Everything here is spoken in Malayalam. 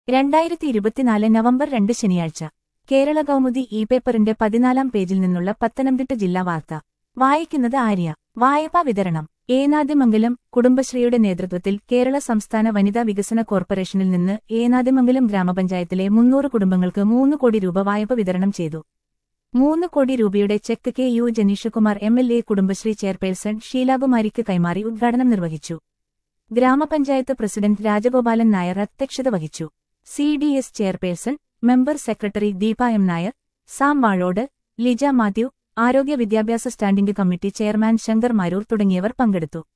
രണ്ടായിരത്തി ഇരുപത്തിനാല് നവംബർ രണ്ട് ശനിയാഴ്ച കേരള കൗമുദി ഇ പേപ്പറിന്റെ പതിനാലാം പേജിൽ നിന്നുള്ള പത്തനംതിട്ട ജില്ലാ വാർത്ത വായിക്കുന്നത് ആര്യ വായ്പാ വിതരണം ഏനാദിമംഗലം കുടുംബശ്രീയുടെ നേതൃത്വത്തിൽ കേരള സംസ്ഥാന വനിതാ വികസന കോർപ്പറേഷനിൽ നിന്ന് ഏനാദിമംഗലം ഗ്രാമപഞ്ചായത്തിലെ മുന്നൂറ് കുടുംബങ്ങൾക്ക് മൂന്ന് കോടി രൂപ വായ്പ വിതരണം ചെയ്തു മൂന്ന് കോടി രൂപയുടെ cheque K U Janeeshkumar M L A Kudumbashree chairperson ഷീലാകുമാരിക്ക് കൈമാറി ഉദ്ഘാടനം നിർവഹിച്ചു ഗ്രാമപഞ്ചായത്ത് പ്രസിഡന്റ് രാജഗോപാലൻ നായർ അധ്യക്ഷത വഹിച്ചു C D S chairperson member secretary Deepa M Nair Sam Vazhode Lija Mathew ആരോഗ്യ വിദ്യാഭ്യാസ standing committee chairman Shankar Maroor തുടങ്ങിയവർ പങ്കെടുത്തു